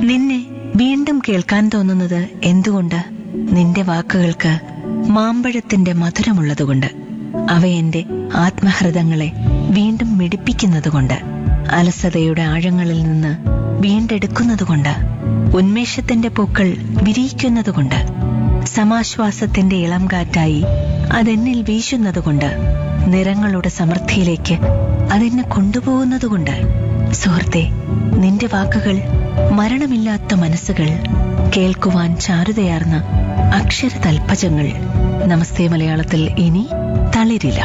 നിന്നെ വീണ്ടും കേൾക്കാൻ തോന്നുന്നത് എന്തുകൊണ്ട് നിന്റെ വാക്കുകൾക്ക് മാമ്പഴത്തിന്റെ മധുരമുള്ളതുകൊണ്ട് അവ എന്റെ ആത്മഹൃദങ്ങളെ വീണ്ടും മിടിപ്പിക്കുന്നതുകൊണ്ട് അലസതയുടെ ആഴങ്ങളിൽ നിന്ന് വീണ്ടെടുക്കുന്നതുകൊണ്ട് ഉന്മേഷത്തിന്റെ പൂക്കൾ വിരിയിക്കുന്നതുകൊണ്ട് സമാശ്വാസത്തിന്റെ ഇളം കാറ്റായി അതെന്നിൽ വീശുന്നതുകൊണ്ട് നിറങ്ങളുടെ സമൃദ്ധിയിലേക്ക് അതെന്നെ കൊണ്ടുപോകുന്നതുകൊണ്ട് സുഹൃത്തെ നിന്റെ വാക്കുകൾ മരണമില്ലാത്ത മനസ്സുകൾ കേൾക്കുവാൻ ചാരുതയാർന്ന അക്ഷര തൽപ്പജങ്ങൾ നമസ്തേ മലയാളത്തിൽ ഇനി തളിരില്ല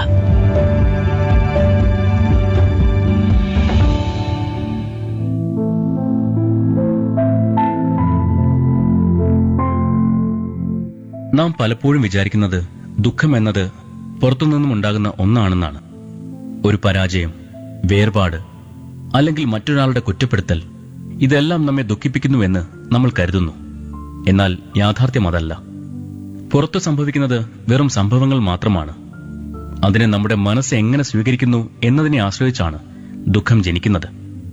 നാം പലപ്പോഴും വിചാരിക്കുന്നത് ദുഃഖം എന്നത് പുറത്തുനിന്നും ഉണ്ടാകുന്ന ഒന്നാണെന്നാണ് ഒരു പരാജയം വേർപാട് അല്ലെങ്കിൽ മറ്റൊരാളുടെ കുറ്റപ്പെടുത്തൽ ഇതെല്ലാം നമ്മെ ദുഃഖിപ്പിക്കുന്നുവെന്ന് നമ്മൾ കരുതുന്നു എന്നാൽ യാഥാർത്ഥ്യം അതല്ല പുറത്തു സംഭവിക്കുന്നത് വെറും സംഭവങ്ങൾ മാത്രമാണ് അതിനെ നമ്മുടെ മനസ്സ് എങ്ങനെ സ്വീകരിക്കുന്നു എന്നതിനെ ആശ്രയിച്ചാണ് ദുഃഖം ജനിക്കുന്നത്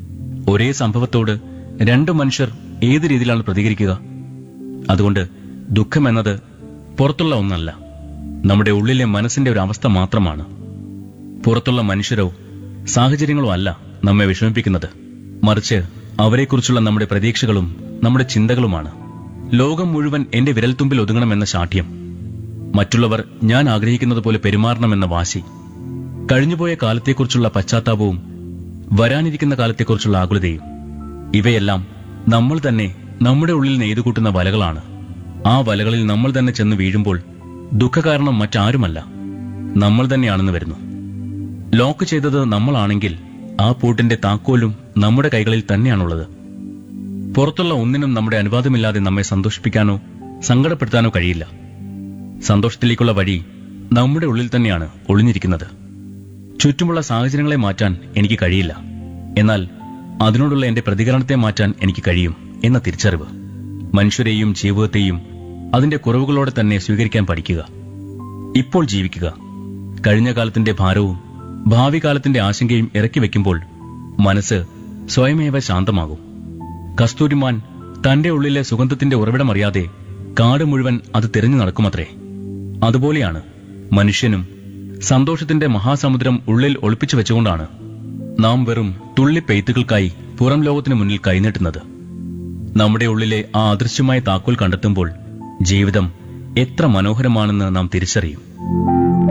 ഒരേ സംഭവത്തോട് രണ്ട് മനുഷ്യർ ഏത് രീതിയിലാണ് പ്രതികരിക്കുക അതുകൊണ്ട് ദുഃഖം എന്നത് പുറത്തുള്ള ഒന്നല്ല നമ്മുടെ ഉള്ളിലെ മനസ്സിന്റെ ഒരു അവസ്ഥ മാത്രമാണ് പുറത്തുള്ള മനുഷ്യരോ സാഹചര്യങ്ങളോ അല്ല നമ്മെ വിഷമിപ്പിക്കുന്നത് മറിച്ച് അവരെക്കുറിച്ചുള്ള നമ്മുടെ പ്രതീക്ഷകളും നമ്മുടെ ചിന്തകളുമാണ് ലോകം മുഴുവൻ എന്റെ വിരൽത്തുമ്പിൽ ഒതുങ്ങണമെന്ന ശാഠ്യം മറ്റുള്ളവർ ഞാൻ ആഗ്രഹിക്കുന്നത് പോലെ പെരുമാറണമെന്ന വാശി കഴിഞ്ഞുപോയ കാലത്തെക്കുറിച്ചുള്ള പശ്ചാത്താപവും വരാനിരിക്കുന്ന കാലത്തെക്കുറിച്ചുള്ള ആകുലതയും ഇവയെല്ലാം നമ്മൾ തന്നെ നമ്മുടെ ഉള്ളിൽ നെയ്തുകൂട്ടുന്ന വലകളാണ് ആ വലകളിൽ നമ്മൾ തന്നെ ചെന്ന് വീഴുമ്പോൾ ദുഃഖകാരണം മറ്റാരുമല്ല നമ്മൾ തന്നെയാണെന്ന് വരുന്നു ലോക്ക് ചെയ്തത് നമ്മളാണെങ്കിൽ ആ പൂട്ടിന്റെ താക്കോലും നമ്മുടെ കൈകളിൽ തന്നെയാണുള്ളത് പുറത്തുള്ള ഒന്നിനും നമ്മുടെ അനുവാദമില്ലാതെ നമ്മെ സന്തോഷിപ്പിക്കാനോ സങ്കടപ്പെടുത്താനോ കഴിയില്ല സന്തോഷത്തിലേക്കുള്ള വഴി നമ്മുടെ ഉള്ളിൽ തന്നെയാണ് ഒളിഞ്ഞിരിക്കുന്നത് ചുറ്റുമുള്ള സാഹചര്യങ്ങളെ മാറ്റാൻ എനിക്ക് കഴിയില്ല എന്നാൽ അതിനോടുള്ള എന്റെ പ്രതികരണത്തെ മാറ്റാൻ എനിക്ക് കഴിയും എന്ന തിരിച്ചറിവ് മനുഷ്യരെയും ജീവിതത്തെയും അതിന്റെ കുറവുകളോടെ തന്നെ സ്വീകരിക്കാൻ പഠിക്കുക ഇപ്പോൾ ജീവിക്കുക കഴിഞ്ഞ കാലത്തിന്റെ ഭാരവും ഭാവി കാലത്തിന്റെ ആശങ്കയും ഇറക്കി വെക്കുമ്പോൾ മനസ്സ് സ്വയമേവ ശാന്തമാകും കസ്തൂരിമാൻ തന്റെ ഉള്ളിലെ സുഗന്ധത്തിന്റെ ഉറവിടമറിയാതെ കാട് മുഴുവൻ അത് തിരഞ്ഞു നടക്കുമത്രേ അതുപോലെയാണ് മനുഷ്യനും സന്തോഷത്തിന്റെ മഹാസമുദ്രം ഉള്ളിൽ ഒളിപ്പിച്ചു വെച്ചുകൊണ്ടാണ് നാം വെറും തുള്ളി പെയ്ത്തുകൾക്കായി പുറം ലോകത്തിന് മുന്നിൽ കൈനീട്ടുന്നത് നമ്മുടെ ഉള്ളിലെ ആ അദൃശ്യമായ താക്കോൽ കണ്ടെത്തുമ്പോൾ ജീവിതം എത്ര മനോഹരമാണെന്ന് നാം തിരിച്ചറിയും